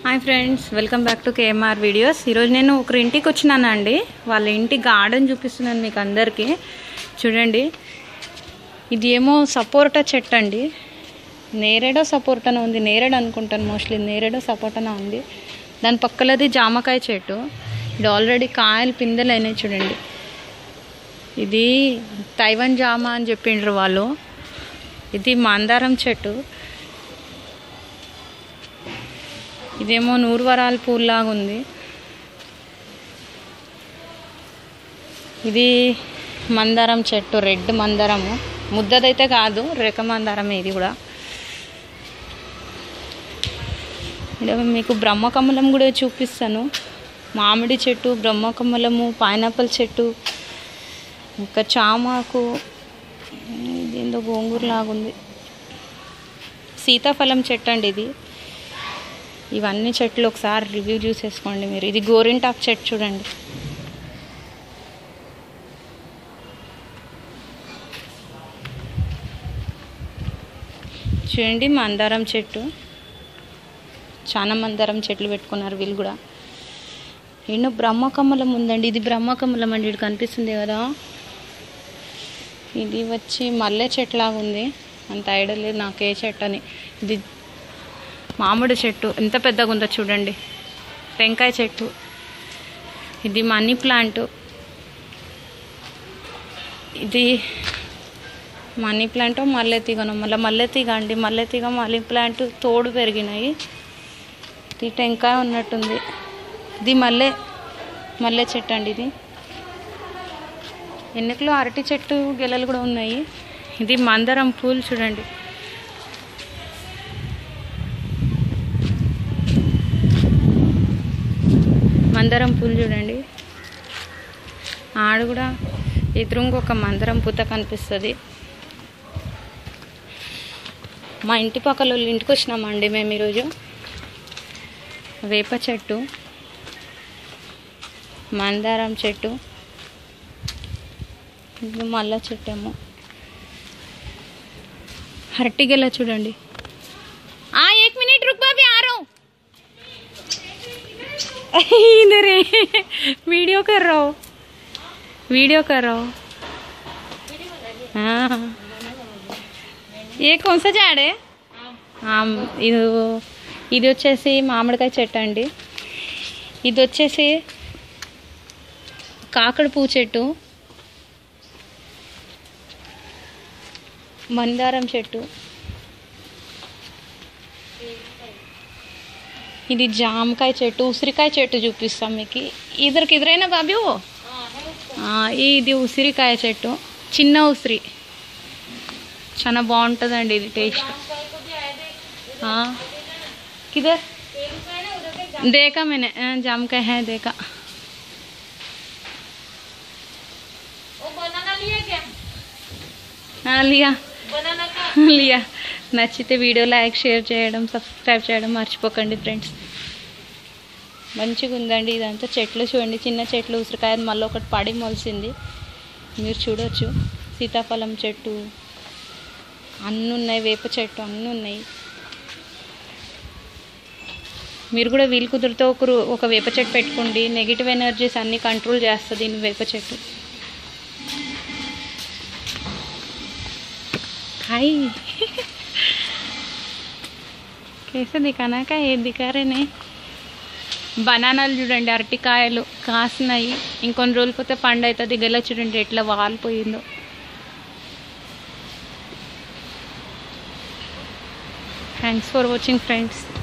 hi friends welcome back to KMR videos ఈరోజు నేను ఒకరి ఇంటికి వచ్చినానండి వాళ్ళ ఇంటి గార్డెన్ చూపిస్తున్నాను మీకు అందరికీ చూడండి ఇది ఏమో సపోర్టా చెట్టు అండి నేరేడో సపోర్టనా ఉంది నేరేడు అనుకుంటాను మోస్ట్లీ నేరేడో సపోర్టనా ఉంది దాని పక్కలది జామకాయ చెట్టు ఇది ఆల్రెడీ కాయలు పిందెలు అయినాయి చూడండి ఇది తైవన్ జామ అని చెప్పిండ్రు వాళ్ళు ఇది మందారం చెట్టు ఇదేమో నూరువరాల పూల్లాగా ఉంది ఇది మందారం చెట్టు రెడ్ మందారము ముద్దదైతే కాదు రేఖ మందారమే ఇది కూడా ఇక్కడ మీకు బ్రహ్మకమలం కూడా చూపిస్తాను మామిడి చెట్టు బ్రహ్మకమలము పైనాపిల్ చెట్టు ఇంకా చామాకు ఇదేందో గోంగూర లాగుంది సీతాఫలం చెట్టు అండి ఇది ఇవన్నీ చెట్లు ఒకసారి రివ్యూ చూసేసుకోండి మీరు ఇది గోరింటాక్ చెట్టు చూడండి చూడండి మందారం చెట్టు చాలా మందారం చెట్లు పెట్టుకున్నారు వీళ్ళు కూడా ఎన్నో బ్రహ్మకమలం ఉందండి ఇది బ్రహ్మకమలం అండి ఇది కనిపిస్తుంది కదా ఇది వచ్చి మల్లె చెట్లాగా ఉంది అంత ఐడియా లేదు నాకు ఏ చెట్టు అని ఇది మామిడి చెట్టు ఎంత పెద్దగా ఉందో చూడండి టెంకాయ చెట్టు ఇది మనీ ప్లాంట్ ఇది మనీ ప్లాంట్ మల్లె తీగను మళ్ళీ మల్లె తీగ అండి మల్లె తీగ మనీ ప్లాంట్ తోడు పెరిగినాయి ఇది టెంకాయ ఉన్నట్టుంది ఇది మల్లె మల్లె చెట్టు అండి ఇది ఎన్నికలో అరటి చెట్టు గెలలు కూడా ఉన్నాయి ఇది మందరం పూలు చూడండి మందరం పూలు చూడండి ఆడ కూడా ఎదురుంగా ఒక మందరం పూత కనిపిస్తుంది మా ఇంటి పక్కల వాళ్ళ ఇంటికి వచ్చినామండి మేము ఈరోజు వేప చెట్టు మందారం చెట్టు ఇది మల్ల చెట్టు ఏమో అరటిగెల చూడండి ఆ ఏక్ మినిట్ రుక్ బాబీ ఆ రहा हूं इधर है वीडियो कर रहा हूँ वीडियो कर रहा हूँ हाँ ఏ కొంస జాడే ఇది ఇది వచ్చేసి మామిడికాయ చెట్టు అండి ఇది వచ్చేసి కాకడ పువ్వు చెట్టు మందారం చెట్టు ఇది జామకాయ చెట్టు ఉసిరికాయ చెట్టు చూపిస్తాం మీకు ఇద్దరికి ఎదురైనా బాబు ఇది ఉసిరికాయ చెట్టు చిన్న ఉసిరి చాలా బాగుంటుందండి ఇది టేస్ట్ కిదర్ देखा मैंने अ, जाम का है देखा हाँ लिया लिया నచ్చితే వీడియో లైక్ షేర్ చేయడం సబ్స్క్రైబ్ చేయడం మర్చిపోకండి ఫ్రెండ్స్ మంచిగా ఉందండి ఇదంతా చెట్లు చూడండి చిన్న చెట్లు ఉసిరికాయ మళ్ళీ ఒకటి పడి మొలిసింది మీరు చూడొచ్చు సీతాఫలం చెట్టు అన్నీ ఉన్నాయి వేప చెట్టు అన్నీ ఉన్నాయి మీరు కూడా వీలు కుదిరితే ఒకరు ఒక వేప చెట్టు పెట్టుకోండి నెగిటివ్ ఎనర్జీస్ అన్నీ కంట్రోల్ చేస్తుంది ఈ వేప చెట్టు हाय कैसे दिखाना का ये दिखा रहे नहीं బనానాలు చూడండి అరటికాయలు కాసినాయి ఇంకొన్ని రోజులు పోతే పండు అవుతుంది గెల చూడండి ఎట్లా వాలిపోయిందో థ్యాంక్స్ ఫర్ వాచింగ్ ఫ్రెండ్స్